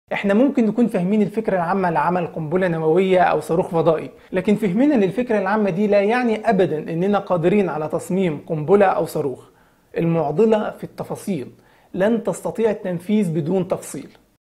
احنا ممكن نكون فاهمين الفكرة العامة لعمل قنبلة نووية او صاروخ فضائي لكن فهمنا للفكرة العامة دي لا يعني ابدا اننا قادرين على تصميم قنبلة او صاروخ المعضلة في التفاصيل لن تستطيع التنفيذ بدون تفصيل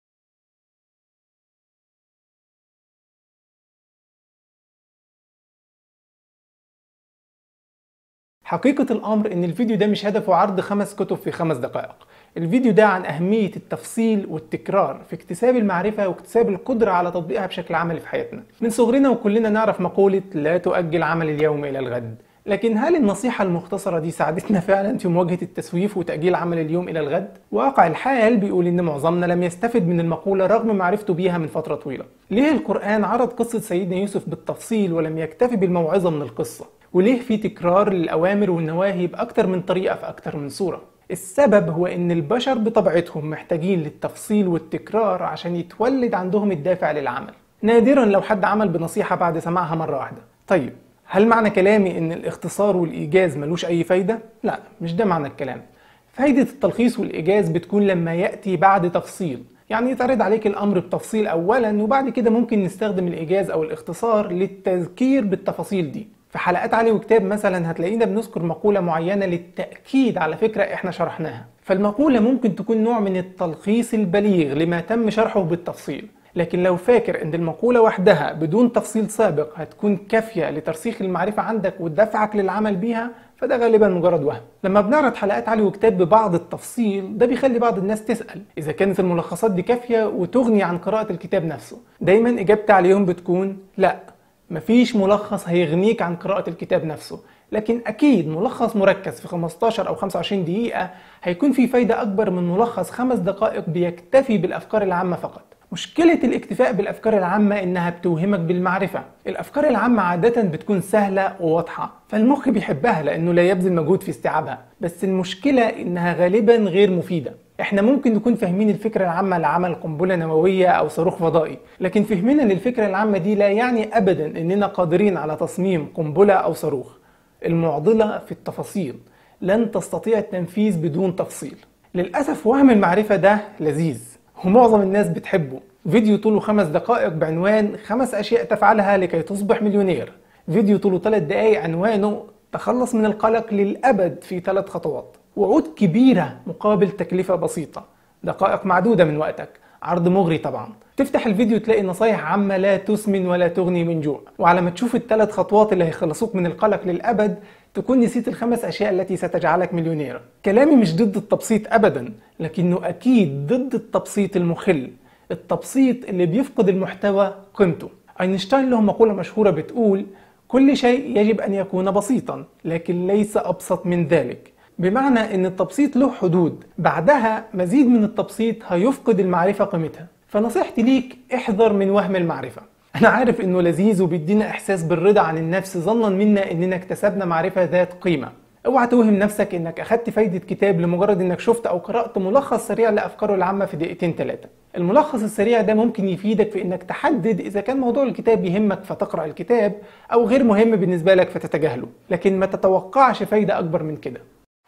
حقيقة الأمر إن الفيديو ده مش هدفه عرض خمس كتب في خمس دقائق الفيديو ده عن أهمية التفصيل والتكرار في اكتساب المعرفة واكتساب القدرة على تطبيقها بشكل عملي في حياتنا من صغرنا وكلنا نعرف مقولة لا تؤجل عمل اليوم إلى الغد لكن هل النصيحة المختصرة دي ساعدتنا فعلا في مواجهة التسويف وتأجيل عمل اليوم إلى الغد؟ واقع الحال بيقول إن معظمنا لم يستفد من المقولة رغم معرفته بيها من فترة طويلة. ليه القرآن عرض قصة سيدنا يوسف بالتفصيل ولم يكتفي بالموعظة من القصة؟ وليه في تكرار للأوامر والنواهي بأكتر من طريقة في أكتر من صورة؟ السبب هو إن البشر بطبيعتهم محتاجين للتفصيل والتكرار عشان يتولد عندهم الدافع للعمل. نادرا لو حد عمل بنصيحة بعد سماعها مرة واحدة. طيب هل معنى كلامي ان الاختصار والايجاز ملوش اي فايده لا مش ده معنى الكلام فايده التلخيص والايجاز بتكون لما ياتي بعد تفصيل يعني يتعرض عليك الامر بتفصيل اولا وبعد كده ممكن نستخدم الايجاز او الاختصار للتذكير بالتفاصيل دي في حلقات علي وكتاب مثلا هتلاقينا بنذكر مقولة معينة للتأكيد على فكرة احنا شرحناها فالمقولة ممكن تكون نوع من التلخيص البليغ لما تم شرحه بالتفصيل لكن لو فاكر ان المقولة وحدها بدون تفصيل سابق هتكون كافية لترسيخ المعرفة عندك ودفعك للعمل بيها فده غالبا مجرد وهم لما بنعرض حلقات علي وكتاب ببعض التفصيل ده بيخلي بعض الناس تسأل إذا كانت الملخصات دي كافية وتغني عن قراءة الكتاب نفسه دايما إجابتي عليهم بتكون لا مفيش ملخص هيغنيك عن قراءة الكتاب نفسه لكن أكيد ملخص مركز في 15 أو 25 دقيقة هيكون فيه فايدة أكبر من ملخص خمس دقائق بيكتفي بالأفكار العامة فقط مشكلة الاكتفاء بالأفكار العامة إنها بتوهمك بالمعرفة الأفكار العامة عادة بتكون سهلة وواضحة فالمخ بيحبها لأنه لا يبذل مجهود في استيعابها بس المشكلة إنها غالبا غير مفيدة احنا ممكن نكون فاهمين الفكرة العامة لعمل قنبلة نووية أو صاروخ فضائي لكن فهمنا للفكرة العامة دي لا يعني أبدا إننا قادرين على تصميم قنبلة أو صاروخ المعضلة في التفاصيل لن تستطيع التنفيذ بدون تفصيل للأسف وهم المعرفة ده لذيذ ومعظم الناس بتحبه فيديو طوله خمس دقائق بعنوان خمس أشياء تفعلها لكي تصبح مليونير فيديو طوله ثلاث دقائق عنوانه تخلص من القلق للأبد في ثلاث خطوات وعود كبيرة مقابل تكلفة بسيطة دقائق معدودة من وقتك عرض مغري طبعا تفتح الفيديو تلاقي نصايح عامة لا تسمن ولا تغني من جوع وعلى ما تشوف الثلاث خطوات اللي هيخلصوك من القلق للأبد تكون نسيت الخمس أشياء التي ستجعلك مليونير كلامي مش ضد التبسيط أبدا لكنه أكيد ضد التبسيط المخل التبسيط اللي بيفقد المحتوى قيمته أينشتاين له مقولة مشهورة بتقول كل شيء يجب أن يكون بسيطا لكن ليس أبسط من ذلك بمعنى ان التبسيط له حدود بعدها مزيد من التبسيط هيفقد المعرفة قيمتها فنصيحتي ليك احذر من وهم المعرفة انا عارف انه لذيذ وبيدينا احساس بالرضا عن النفس ظنا منا اننا اكتسبنا معرفة ذات قيمة اوعى توهم نفسك انك اخدت فايدة كتاب لمجرد انك شفت او قرأت ملخص سريع لافكاره العامة في دقيقتين ثلاثة الملخص السريع ده ممكن يفيدك في انك تحدد اذا كان موضوع الكتاب يهمك فتقرأ الكتاب او غير مهم بالنسبة لك فتتجاهله لكن ما تتوقعش فايدة اكبر من كده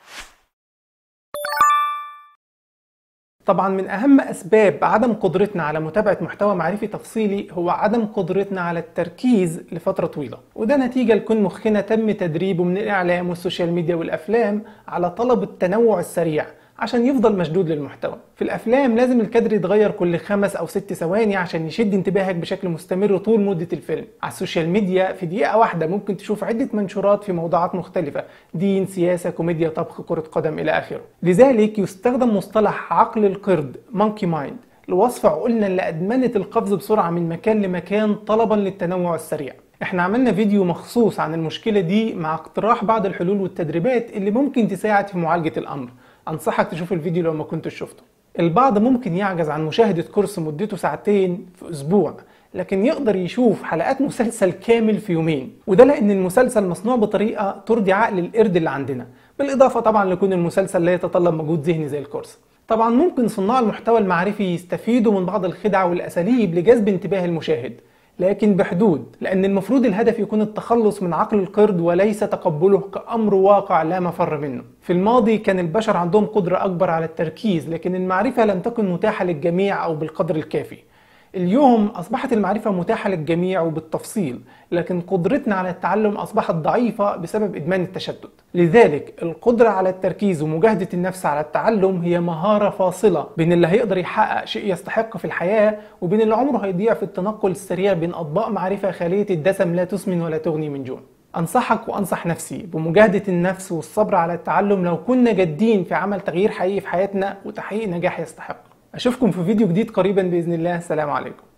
طبعا من اهم اسباب عدم قدرتنا على متابعه محتوى معرفي تفصيلي هو عدم قدرتنا على التركيز لفتره طويله وده نتيجه لكون مخنا تم تدريبه من الاعلام والسوشيال ميديا والافلام على طلب التنوع السريع عشان يفضل مشدود للمحتوى في الافلام لازم الكادر يتغير كل خمس او ست ثواني عشان يشد انتباهك بشكل مستمر طول مده الفيلم على السوشيال ميديا في دقيقه واحده ممكن تشوف عده منشورات في موضوعات مختلفه دين سياسه كوميديا طبخ كره قدم الى اخره لذلك يستخدم مصطلح عقل القرد مونكي مايند لوصف عقولنا اللي ادمنت القفز بسرعه من مكان لمكان طلبا للتنوع السريع احنا عملنا فيديو مخصوص عن المشكلة دي مع اقتراح بعض الحلول والتدريبات اللي ممكن تساعد في معالجة الأمر أنصحك تشوف الفيديو لو ما كنتش شفته البعض ممكن يعجز عن مشاهدة كورس مدته ساعتين في أسبوع لكن يقدر يشوف حلقات مسلسل كامل في يومين وده لأن المسلسل مصنوع بطريقة ترضي عقل القرد اللي عندنا بالإضافة طبعا لكون المسلسل لا يتطلب مجهود ذهني زي الكورس طبعا ممكن صناع المحتوى المعرفي يستفيدوا من بعض الخدع والأساليب لجذب انتباه المشاهد لكن بحدود لأن المفروض الهدف يكون التخلص من عقل القرد وليس تقبله كأمر واقع لا مفر منه في الماضي كان البشر عندهم قدرة أكبر على التركيز لكن المعرفة لم تكن متاحة للجميع أو بالقدر الكافي اليوم أصبحت المعرفة متاحة للجميع وبالتفصيل لكن قدرتنا على التعلم أصبحت ضعيفة بسبب إدمان التشتت لذلك القدرة على التركيز ومجاهدة النفس على التعلم هي مهارة فاصلة بين اللي هيقدر يحقق شيء يستحق في الحياة وبين اللي عمره هيضيع في التنقل السريع بين أطباق معرفة خالية الدسم لا تسمن ولا تغني من جوع أنصحك وأنصح نفسي بمجاهدة النفس والصبر على التعلم لو كنا جادين في عمل تغيير حقيقي في حياتنا وتحقيق نجاح يستحق أشوفكم في فيديو جديد قريبا بإذن الله السلام عليكم